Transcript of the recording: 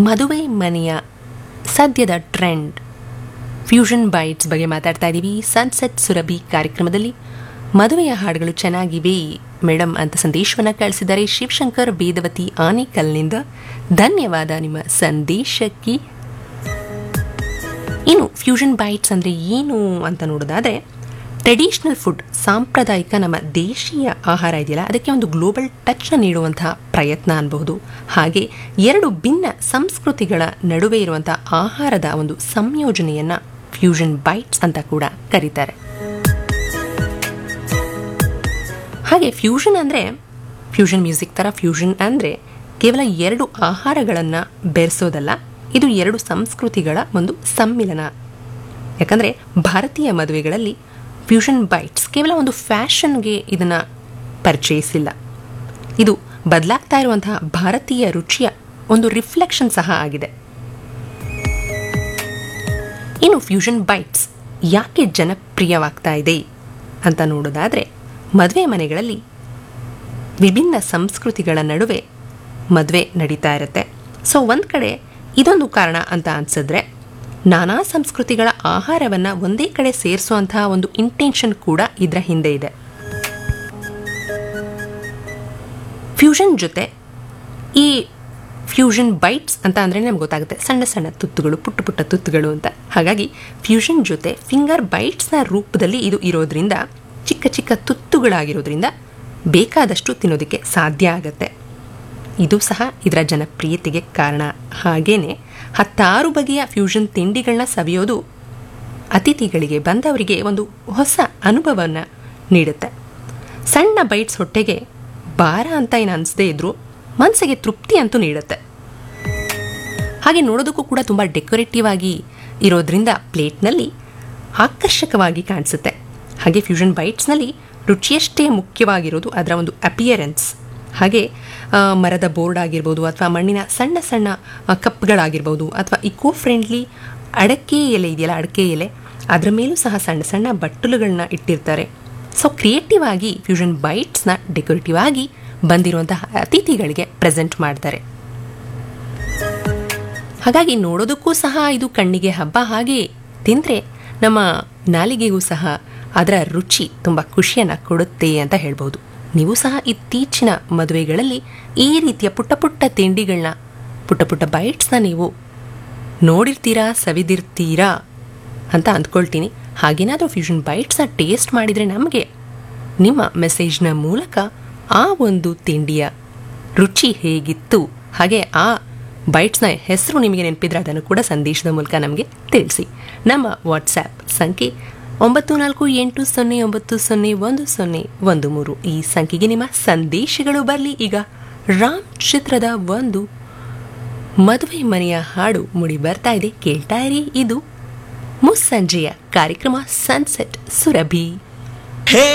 ಮದುವೆ ಮನೆಯ ಸದ್ಯದ ಟ್ರೆಂಡ್ ಫ್ಯೂಷನ್ ಬೈಟ್ಸ್ ಬಗ್ಗೆ ಮಾತಾಡ್ತಾ ಇದ್ದೀವಿ ಸನ್ಸೆಟ್ ಸುರಭಿ ಕಾರ್ಯಕ್ರಮದಲ್ಲಿ ಮದುವೆಯ ಹಾಡುಗಳು ಚೆನ್ನಾಗಿವೆ ಮೇಡಮ್ ಅಂತ ಸಂದೇಶವನ್ನು ಕಳಿಸಿದ್ದಾರೆ ಶಿವಶಂಕರ್ ವೇದವತಿ ಆನೇಕಲ್ನಿಂದ ಧನ್ಯವಾದ ನಿಮ್ಮ ಸಂದೇಶಕ್ಕೆ ಇನ್ನು ಫ್ಯೂಷನ್ ಬೈಟ್ಸ್ ಅಂದರೆ ಏನು ಅಂತ ನೋಡೋದಾದರೆ ಟ್ರೆಡಿಷ್ನಲ್ ಫುಡ್ ಸಾಂಪ್ರದಾಯಿಕ ನಮ್ಮ ದೇಶೀಯ ಆಹಾರ ಇದೆಯಲ್ಲ ಅದಕ್ಕೆ ಒಂದು ಗ್ಲೋಬಲ್ ಟಚ್ನ ನೀಡುವಂತಹ ಪ್ರಯತ್ನ ಅನ್ಬಹುದು ಹಾಗೆ ಎರಡು ಭಿನ್ನ ಸಂಸ್ಕೃತಿಗಳ ನಡುವೆ ಇರುವಂತಹ ಆಹಾರದ ಒಂದು ಸಂಯೋಜನೆಯನ್ನ ಫ್ಯೂಷನ್ ಬೈಟ್ಸ್ ಅಂತ ಕೂಡ ಕರೀತಾರೆ ಹಾಗೆ ಫ್ಯೂಷನ್ ಅಂದರೆ ಫ್ಯೂಷನ್ ಮ್ಯೂಸಿಕ್ ಥರ ಫ್ಯೂಷನ್ ಅಂದರೆ ಕೇವಲ ಎರಡು ಆಹಾರಗಳನ್ನು ಬೆರೆಸೋದಲ್ಲ ಇದು ಎರಡು ಸಂಸ್ಕೃತಿಗಳ ಒಂದು ಸಮ್ಮಿಲನ ಯಾಕಂದರೆ ಭಾರತೀಯ ಮದುವೆಗಳಲ್ಲಿ ಫ್ಯೂಷನ್ ಬೈಟ್ಸ್ ಕೇವಲ ಒಂದು ಫ್ಯಾಷನ್ಗೆ ಇದನ್ನು ಪರಿಚಯಿಸಿಲ್ಲ ಇದು ಬದಲಾಗ್ತಾ ಇರುವಂತಹ ಭಾರತೀಯ ರುಚಿಯ ಒಂದು ರಿಫ್ಲೆಕ್ಷನ್ ಸಹ ಆಗಿದೆ ಇನ್ನು ಫ್ಯೂಷನ್ ಬೈಟ್ಸ್ ಯಾಕೆ ಜನಪ್ರಿಯವಾಗ್ತಾ ಇದೆ ಅಂತ ನೋಡೋದಾದರೆ ಮದುವೆ ಮನೆಗಳಲ್ಲಿ ವಿಭಿನ್ನ ಸಂಸ್ಕೃತಿಗಳ ನಡುವೆ ಮದುವೆ ನಡೀತಾ ಇರುತ್ತೆ ಸೊ ಒಂದು ಕಡೆ ಇದೊಂದು ಕಾರಣ ಅಂತ ಅನ್ಸಿದ್ರೆ ನಾನಾ ಸಂಸ್ಕೃತಿಗಳ ಆಹಾರವನ್ನು ಒಂದೇ ಕಡೆ ಸೇರಿಸುವಂತಹ ಒಂದು ಇಂಟೆನ್ಷನ್ ಕೂಡ ಇದರ ಹಿಂದೆ ಇದೆ ಫ್ಯೂಷನ್ ಜೊತೆ ಈ ಫ್ಯೂಷನ್ ಬೈಟ್ಸ್ ಅಂತ ಅಂದರೆ ನಮ್ಗೆ ಗೊತ್ತಾಗುತ್ತೆ ಸಣ್ಣ ಸಣ್ಣ ತುತ್ತುಗಳು ಪುಟ್ಟ ಪುಟ್ಟ ತುತ್ತುಗಳು ಅಂತ ಹಾಗಾಗಿ ಫ್ಯೂಷನ್ ಜೊತೆ ಫಿಂಗರ್ ಬೈಟ್ಸ್ನ ರೂಪದಲ್ಲಿ ಇದು ಇರೋದ್ರಿಂದ ಚಿಕ್ಕ ಚಿಕ್ಕ ತುತ್ತುಗಳಾಗಿರೋದ್ರಿಂದ ಬೇಕಾದಷ್ಟು ತಿನ್ನೋದಕ್ಕೆ ಸಾಧ್ಯ ಆಗತ್ತೆ ಇದು ಸಹ ಇದರ ಜನಪ್ರಿಯತೆಗೆ ಕಾರಣ ಹಾಗೇನೆ ಹತ್ತಾರು ಬಗೆಯ ಫ್ಯೂಷನ್ ತಿಂಡಿಗಳನ್ನ ಸವಿಯೋದು ಅತಿಥಿಗಳಿಗೆ ಬಂದವರಿಗೆ ಒಂದು ಹೊಸ ಅನುಭವವನ್ನು ನೀಡುತ್ತೆ ಸಣ್ಣ ಬೈಟ್ಸ್ ಹೊಟ್ಟೆಗೆ ಭಾರ ಅಂತ ಏನು ಅನಿಸದೇ ಇದ್ರೂ ಮನಸ್ಸಿಗೆ ತೃಪ್ತಿ ಅಂತೂ ನೀಡುತ್ತೆ ಹಾಗೆ ನೋಡೋದಕ್ಕೂ ಕೂಡ ತುಂಬ ಡೆಕೋರೇಟಿವ್ ಆಗಿ ಇರೋದ್ರಿಂದ ಪ್ಲೇಟ್ನಲ್ಲಿ ಆಕರ್ಷಕವಾಗಿ ಕಾಣಿಸುತ್ತೆ ಹಾಗೆ ಫ್ಯೂಷನ್ ಬೈಟ್ಸ್ನಲ್ಲಿ ರುಚಿಯಷ್ಟೇ ಮುಖ್ಯವಾಗಿರೋದು ಅದರ ಒಂದು ಅಪಿಯರೆನ್ಸ್ ಹಾಗೆ ಮರದ ಬೋರ್ಡ್ ಆಗಿರ್ಬೋದು ಅಥವಾ ಮಣ್ಣಿನ ಸಣ್ಣ ಸಣ್ಣ ಕಪ್ಗಳಾಗಿರ್ಬೋದು ಅಥವಾ ಇಕೋ ಫ್ರೆಂಡ್ಲಿ ಅಡಕೆ ಎಲೆ ಇದೆಯಲ್ಲ ಅಡಕೆ ಎಲೆ ಅದರ ಮೇಲೂ ಸಹ ಸಣ್ಣ ಸಣ್ಣ ಬಟ್ಟಲುಗಳನ್ನ ಇಟ್ಟಿರ್ತಾರೆ ಸೊ ಕ್ರಿಯೇಟಿವ್ ಆಗಿ ಫ್ಯೂಷನ್ ಬೈಟ್ಸ್ನ ಡೆಕೋರೇಟಿವ್ ಆಗಿ ಬಂದಿರುವಂತಹ ಅತಿಥಿಗಳಿಗೆ ಪ್ರೆಸೆಂಟ್ ಮಾಡ್ತಾರೆ ಹಾಗಾಗಿ ನೋಡೋದಕ್ಕೂ ಸಹ ಇದು ಕಣ್ಣಿಗೆ ಹಬ್ಬ ಹಾಗೆ ತಿಂದರೆ ನಮ್ಮ ನಾಲಿಗೆಗೂ ಸಹ ಅದರ ರುಚಿ ತುಂಬ ಖುಷಿಯನ್ನು ಕೊಡುತ್ತೆ ಅಂತ ಹೇಳ್ಬೋದು ನೀವು ಸಹ ಇತ್ತೀಚಿನ ಮದುವೆಗಳಲ್ಲಿ ಈ ರೀತಿಯ ಪುಟ್ಟ ಪುಟ್ಟ ತಿಂಡಿಗಳನ್ನ ಪುಟ್ಟ ಪುಟ್ಟ ಬೈಟ್ಸ್ನ ನೀವು ನೋಡಿರ್ತೀರಾ ಸವಿದಿರ್ತೀರಾ ಅಂತ ಅಂದ್ಕೊಳ್ತೀನಿ ಹಾಗೇನಾದರೂ ಫ್ಯೂಷನ್ ಬೈಟ್ಸ್ನ ಟೇಸ್ಟ್ ಮಾಡಿದರೆ ನಮಗೆ ನಿಮ್ಮ ಮೆಸೇಜ್ನ ಮೂಲಕ ಆ ಒಂದು ತಿಂಡಿಯ ರುಚಿ ಹೇಗಿತ್ತು ಹಾಗೆ ಆ ಬೈಟ್ಸ್ನ ಹೆಸರು ನಿಮಗೆ ನೆನಪಿದ್ರೆ ಅದನ್ನು ಕೂಡ ಸಂದೇಶದ ಮೂಲಕ ನಮಗೆ ತಿಳಿಸಿ ನಮ್ಮ ವಾಟ್ಸ್ಯಾಪ್ ಸಂಖ್ಯೆ ಒಂಬತ್ತು ನಾಲ್ಕು ಎಂಟು ಸೊನ್ನೆ ಒಂಬತ್ತು ಸೊನ್ನೆ ಒಂದು ಸೊನ್ನೆ ಒಂದು ಮೂರು ಈ ಸಂಖ್ಯೆಗೆ ನಿಮ್ಮ ಸಂದೇಶಗಳು ಬರಲಿ ಈಗ ರಾಮ್ ಚಿತ್ರದ ಒಂದು ಮದುವೆ ಮನೆಯ ಹಾಡು ಮುಡಿ ಬರ್ತಾ ಇದೆ ಕೇಳ್ತಾ ಇರಿ ಇದು ಮುಸ್ಸಂಜೆಯ ಕಾರ್ಯಕ್ರಮ ಸನ್ಸೆಟ್ ಸುರಭಿ